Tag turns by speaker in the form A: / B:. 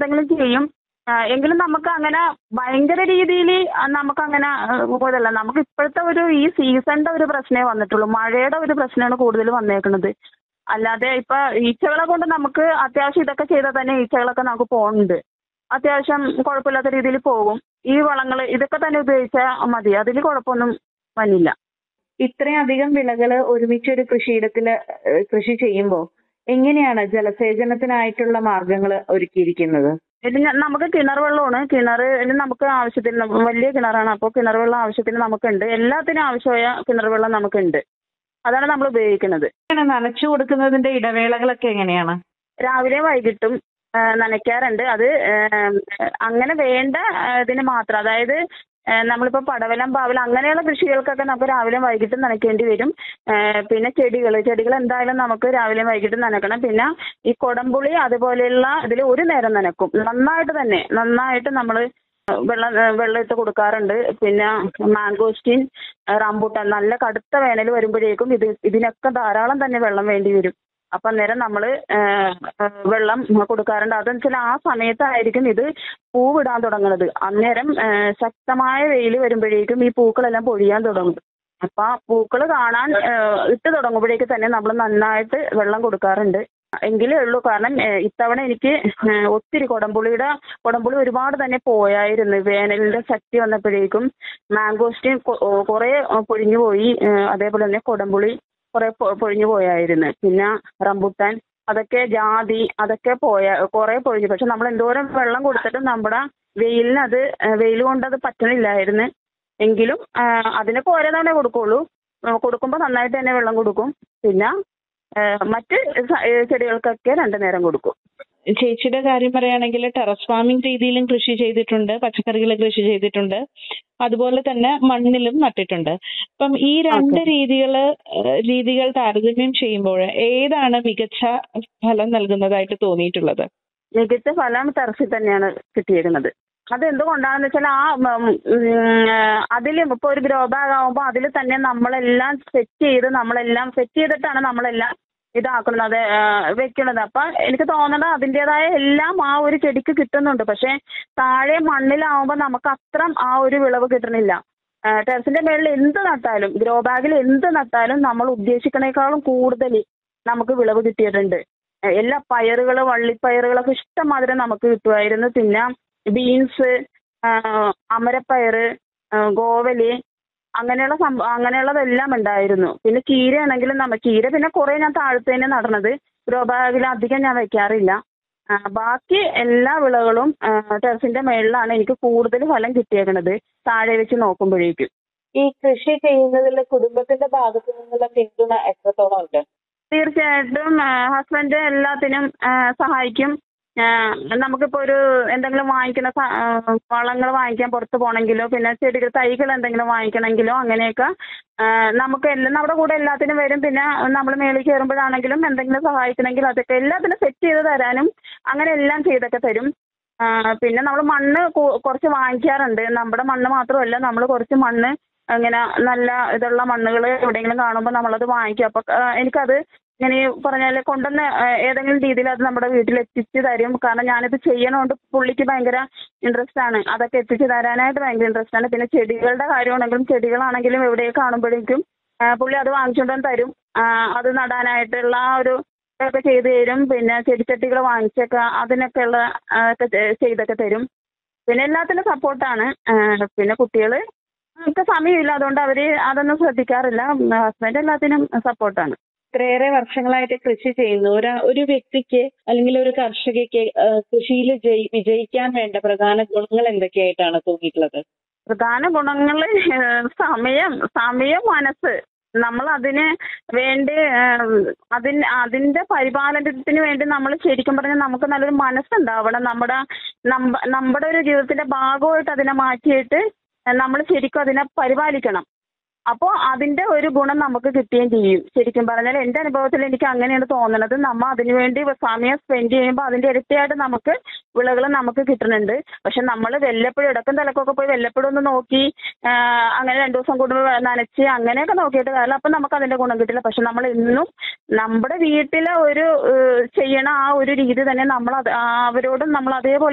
A: എന്തെങ്കിലും ചെയ്യും ആ, എങ്കിലും നമുക്ക് അങ്ങനെ ഭയങ്കര രീതിയിൽ നമുക്ക് അങ്ങനെ പോലല്ല നമുക്ക് ഇപ്പോഴത്തെ ഒരു ഈ സീസണിന്റെ ഒരു പ്രശ്നമേ വന്നിട്ടുള്ളൂ മഴയുടെ ഒരു പ്രശ്നമാണ് കൂടുതൽ വന്നേക്കുന്നത് അല്ലാതെ ഇപ്പൊ ഈച്ചകളെ കൊണ്ട് നമുക്ക് അത്യാവശ്യം ഇതൊക്കെ ചെയ്താൽ തന്നെ ഈച്ചകളൊക്കെ നമുക്ക് പോകുന്നുണ്ട് അത്യാവശ്യം കുഴപ്പമില്ലാത്ത രീതിയിൽ പോകും ഈ വളങ്ങൾ ഇതൊക്കെ തന്നെ ഉപയോഗിച്ചാൽ മതി അതിൽ കുഴപ്പമൊന്നും വന്നില്ല
B: ഇത്രയധികം വിളകൾ ഒരുമിച്ച് ഒരു കൃഷിയിടത്തില് ഏഹ്, കൃഷി ചെയ്യുമ്പോൾ എങ്ങനെയാണ് ജലസേചനത്തിനായിട്ടുള്ള മാർഗങ്ങൾ ഒരുക്കിയിരിക്കുന്നത്
A: ഇത് ഞ- നമുക്ക് കിണർ വെള്ളമാണ് കിണറിൽ നമുക്ക് ആവശ്യത്തിന് ന- വലിയ കിണറാണ് അപ്പോൾ കിണർ വെള്ളം ആവശ്യത്തിന് നമുക്കുണ്ട് എല്ലാത്തിനും ആവശ്യമായ കിണർ വെള്ളം നമുക്കുണ്ട് അതാണ് നമ്മൾ ഉപയോഗിക്കുന്നത്
B: എങ്ങനെയാണ് നനച്ചു കൊടുക്കുന്നതിന്റെ ഇടവേളകളൊക്കെ എങ്ങനെയാണ്
A: രാവിലെയും വൈകിട്ടും ആ, നനയ്ക്കാറുണ്ട് അത് ഏം, അങ്ങനെ വേണ്ട ആ, ഇതിന് മാത്രം അതായത് ഏ, നമ്മളിപ്പോൾ പടവലം പാവലം അങ്ങനെയുള്ള കൃഷികൾക്കൊക്കെ നമുക്ക് രാവിലെയും വൈകിട്ടും നനയ്ക്കേണ്ടി വരും ഏ, പിന്നെ ചെടികൾ ചെടികൾ എന്തായാലും നമുക്ക് രാവിലെയും വൈകിട്ടും നനയ്ക്കണം പിന്നെ ഈ കൊടംപുളി അതുപോലെയുള്ള ഇതിൽ ഒരു നേരം നനക്കും നന്നായിട്ട് തന്നെ നന്നായിട്ട് നമ്മൾ വെള്ളം ഏ, വെള്ളം ഇട്ട് കൊടുക്കാറുണ്ട് പിന്നെ മാംഗോസ്റ്റീൻ റംബൂട്ടാൻ നല്ല കടുത്ത വേനൽ വരുമ്പോഴേക്കും ഇത് ഇതിനൊക്കെ ധാരാളം തന്നെ വെള്ളം വേണ്ടി വരും അപ്പം അന്നേരം നമ്മൾ വെള്ളം കൊടുക്കാറുണ്ട് അതെന്ന് വെച്ചാൽ ആ സമയത്തായിരിക്കും ഇത് പൂവിടാൻ തുടങ്ങുന്നത് അന്നേരം ആ, ശക്തമായ വെയിൽ വരുമ്പോഴേക്കും ഈ പൂക്കളെല്ലാം പൊഴിയാൻ തുടങ്ങും അപ്പം ആ പൂക്കൾ കാണാൻ ആ, ഇട്ട് തുടങ്ങുമ്പോഴേക്ക് തന്നെ നമ്മൾ നന്നായിട്ട് വെള്ളം കൊടുക്കാറുണ്ട് എങ്കിലേ ഉള്ളൂ കാരണം ഏ, ഇത്തവണ എനിക്ക് ഏ, ഒത്തിരി കുടംപുളിയുടെ കുടംപുളി ഒരുപാട് തന്നെ പോയായിരുന്നു വേനലിന്റെ ശക്തി വന്നപ്പോഴേക്കും മാംഗോസ്റ്റിൻ കുറേ പൊഴിഞ്ഞു പോയി ഏ, അതേപോലെ തന്നെ കുടംപുളി കുറേ പൊ- പൊഴിഞ്ഞു പോയായിരുന്നു പിന്നെ റംബുട്ടാൻ അതൊക്കെ ജാതി അതൊക്കെ പോയ കുറേ പൊഴിഞ്ഞു പക്ഷെ നമ്മൾ എന്തോരം വെള്ളം കൊടുത്തിട്ടും നമ്മുടെ വെയിലിന് അത് വെയിൽ കൊണ്ട് അത് പറ്റണില്ലായിരുന്നു എങ്കിലും ആ, അതിനൊക്കെ ഓരോ തവണ കൊടുക്കുള്ളൂ കൊടുക്കുമ്പോൾ നന്നായിട്ട് തന്നെ വെള്ളം കൊടുക്കും പിന്നെ ആ, മറ്റ് സ- ഏ, ചെടികൾക്കൊക്കെ രണ്ടു നേരം കൊടുക്കും
B: ചേച്ചിയുടെ കാര്യം പറയുകയാണെങ്കിൽ ടെറസ് ഫാമിംഗ് രീതിയിലും കൃഷി ചെയ്തിട്ടുണ്ട് പച്ചക്കറികൾ കൃഷി ചെയ്തിട്ടുണ്ട് അതുപോലെ തന്നെ മണ്ണിലും നട്ടിട്ടുണ്ട് അപ്പം ഈ രണ്ട് രീതികള് ഏഹ്, രീതികൾ താരതമ്യം ചെയ്യുമ്പോൾ ഏതാണ് മികച്ച ഫലം നൽകുന്നതായിട്ട് തോന്നിയിട്ടുള്ളത്
A: മികച്ച ഫലം ടെറസിൽ തന്നെയാണ് കിട്ടിയേക്കുന്നത് അത് എന്തുകൊണ്ടാണെന്ന് വെച്ചാൽ ആ അതിൽ ഇപ്പോൾ ഒരു ഗ്രോ ബാഗ് ആകുമ്പോൾ അതിൽ തന്നെ നമ്മളെല്ലാം സെറ്റ് ചെയ്ത് നമ്മളെല്ലാം സെറ്റ് ചെയ്തിട്ടാണ് നമ്മളെല്ലാം ഇതാക്കുന്നത് ആ, വെക്കുന്നത് അപ്പം എനിക്ക് തോന്നുന്നത് അതിൻ്റെതായ എല്ലാം ആ ഒരു ചെടിക്ക് കിട്ടുന്നുണ്ട് പക്ഷേ താഴെ മണ്ണിലാവുമ്പോൾ നമുക്ക് അത്രം ആ ഒരു വിളവ് കിട്ടണില്ല ടെറസിന്റെ മേളിൽ എന്ത് നട്ടാലും ഗ്രോ ബാഗിൽ എന്ത് നട്ടാലും നമ്മൾ ഉദ്ദേശിക്കണേക്കാളും കൂടുതൽ നമുക്ക് വിളവ് കിട്ടിയിട്ടുണ്ട് ഏഹ് എല്ലാ പയറുകൾ വള്ളിപ്പയറുകളൊക്കെ ഇഷ്ടംമാതിരി നമുക്ക് കിട്ടുമായിരുന്നു പിന്നെ ബീൻസ് അമരപ്പയർ ഗോവല് അങ്ങനെയുള്ള സംഭവം അങ്ങനെയുള്ളതെല്ലാം ഉണ്ടായിരുന്നു പിന്നെ ചീരയാണെങ്കിലും നമ്മ ചീര പിന്നെ കുറേ ഞാൻ താഴത്ത് തന്നെ നടണത് ഗ്രോ ബാഗിൽ അധികം ഞാൻ വെക്കാറില്ല ആ, ബാക്കി എല്ലാ വിളകളും ടെറസിന്റെ മേളിലാണ് എനിക്ക് കൂടുതൽ ഫലം കിട്ടിയേക്കണത് താഴെ വെച്ച് നോക്കുമ്പോഴേക്കും
B: ഈ കൃഷി ചെയ്യുന്നതിൽ കുടുംബത്തിന്റെ ഭാഗത്തു നിന്നുള്ള പിന്തുണ എത്രത്തോളം ഉണ്ട്
A: തീർച്ചയായിട്ടും ഹസ്ബൻഡ് എല്ലാത്തിനും ആ, സഹായിക്കും ആ, നമുക്കിപ്പോൾ ഒരു എന്തെങ്കിലും വാങ്ങിക്കുന്ന വളങ്ങൾ വാങ്ങിക്കാൻ പുറത്ത് പോകണമെങ്കിലോ പിന്നെ ചെടികൾ തൈകൾ എന്തെങ്കിലും വാങ്ങിക്കണമെങ്കിലോ അങ്ങനെയൊക്കെ ആ, നമുക്ക് എല്ലാം നമ്മുടെ കൂടെ എല്ലാത്തിനും വരും പിന്നെ നമ്മൾ മേളിൽ കയറുമ്പോഴാണെങ്കിലും എന്തെങ്കിലും സഹായിക്കണമെങ്കിൽ അതൊക്കെ എല്ലാത്തിനും സെറ്റ് ചെയ്ത് തരാനും അങ്ങനെ എല്ലാം ചെയ്തൊക്കെ തരും ആ, പിന്നെ നമ്മൾ മണ്ണ് കു- കുറച്ച് വാങ്ങിക്കാറുണ്ട് നമ്മുടെ മണ്ണ് മാത്രമല്ല നമ്മൾ കുറച്ച് മണ്ണ് ഇങ്ങനെ നല്ല ഇതുള്ള മണ്ണുകൾ എവിടെയെങ്കിലും കാണുമ്പോൾ നമ്മളത് വാങ്ങിക്കും അപ്പോൾ എനിക്കത് ഇങ്ങനെ ഈ പറഞ്ഞാൽ കൊണ്ടുവന്ന് ആ, ഏതെങ്കിലും രീതിയിൽ അത് നമ്മുടെ വീട്ടിൽ എത്തിച്ച് തരും കാരണം ഞാനിത് ചെയ്യണോണ്ട് പുള്ളിക്ക് ഭയങ്കര ഇൻട്രസ്റ്റ് ആണ് അതൊക്കെ എത്തിച്ച് തരാനായിട്ട് ഭയങ്കര ഇൻട്രസ്റ്റ് ആണ് പിന്നെ ചെടികളുടെ കാര്യമാണെങ്കിലും ചെടികളാണെങ്കിലും എവിടെ കാണുമ്പോഴേക്കും ആ, പുള്ളി അത് വാങ്ങിച്ചുകൊണ്ട് വന്ന് തരും ആ, അത് നടാനായിട്ടുള്ള ആ ഒരു ഒക്കെ ചെയ്തു തരും പിന്നെ ചെടിച്ചട്ടികൾ വാങ്ങിച്ചൊക്കെ അതിനൊക്കെയുള്ള ആ, ഒക്കെ ചെ- ചെയ്തൊക്കെ തരും പിന്നെ എല്ലാത്തിനും സപ്പോർട്ടാണ് പിന്നെ കുട്ടികൾ ഒക്കെ സമയമില്ല അതുകൊണ്ട് അവർ അതൊന്നും ശ്രദ്ധിക്കാറില്ല ഹസ്ബൻഡ് എല്ലാത്തിനും സപ്പോർട്ടാണ്
B: ഇത്രയേറെ വർഷങ്ങളായിട്ട് കൃഷി ചെയ്യുന്നു ഒരു ഒരു വ്യക്തിക്ക് അല്ലെങ്കിൽ ഒരു കർഷകയ്ക്ക് കൃഷിയിൽ വിജയിക്കാൻ വേണ്ട പ്രധാന ഗുണങ്ങൾ എന്തൊക്കെയായിട്ടാണ് തോന്നിയിട്ടുള്ളത്
A: പ്രധാന ഗുണങ്ങൾ സമയം സമയം മനസ്സ് നമ്മൾ അതിന് വേണ്ടി ഏഹ്, അതിന് അതിന്റെ പരിപാലനത്തിന് വേണ്ടി നമ്മൾ ശരിക്കും പറഞ്ഞാൽ നമുക്ക് നല്ലൊരു മനസ്സുണ്ടാവണം നമ്മുടെ നമ്മ- നമ്മുടെ ഒരു ജീവിതത്തിന്റെ ഭാഗമായിട്ട് അതിനെ മാറ്റിയിട്ട് നമ്മൾ ശരിക്കും അതിനെ പരിപാലിക്കണം അപ്പോൾ അതിന്റെ ഒരു ഗുണം നമുക്ക് കിട്ടുകയും ചെയ്യും ശരിക്കും പറഞ്ഞാൽ എൻ്റെ അനുഭവത്തിൽ എനിക്ക് അങ്ങനെയാണ് തോന്നുന്നത് നമ്മൾ അതിനുവേണ്ടി സമയം സ്പെൻഡ് ചെയ്യുമ്പോൾ അതിന്റെ ഇരട്ടിയായിട്ട് നമുക്ക് വിളകൾ നമുക്ക് കിട്ടുന്നുണ്ട് പക്ഷെ നമ്മൾ വല്ലപ്പോഴും ഇടക്കും തലക്കൊക്കെ പോയി വല്ലപ്പോഴും ഒന്ന് നോക്കി ആ, അങ്ങനെ രണ്ടു ദിവസം കൂടുമ്പോൾ നനച്ച് അങ്ങനെയൊക്കെ നോക്കിയിട്ട് കാര്യമില്ല അപ്പം നമുക്ക് അതിന്റെ ഗുണം കിട്ടില്ല പക്ഷെ നമ്മൾ എന്നും നമ്മുടെ വീട്ടിലെ ഒരു ഏഹ്, ചെയ്യണ ആ ഒരു രീതി തന്നെ നമ്മൾ അത് ആ അവരോടും നമ്മൾ അതേപോലെ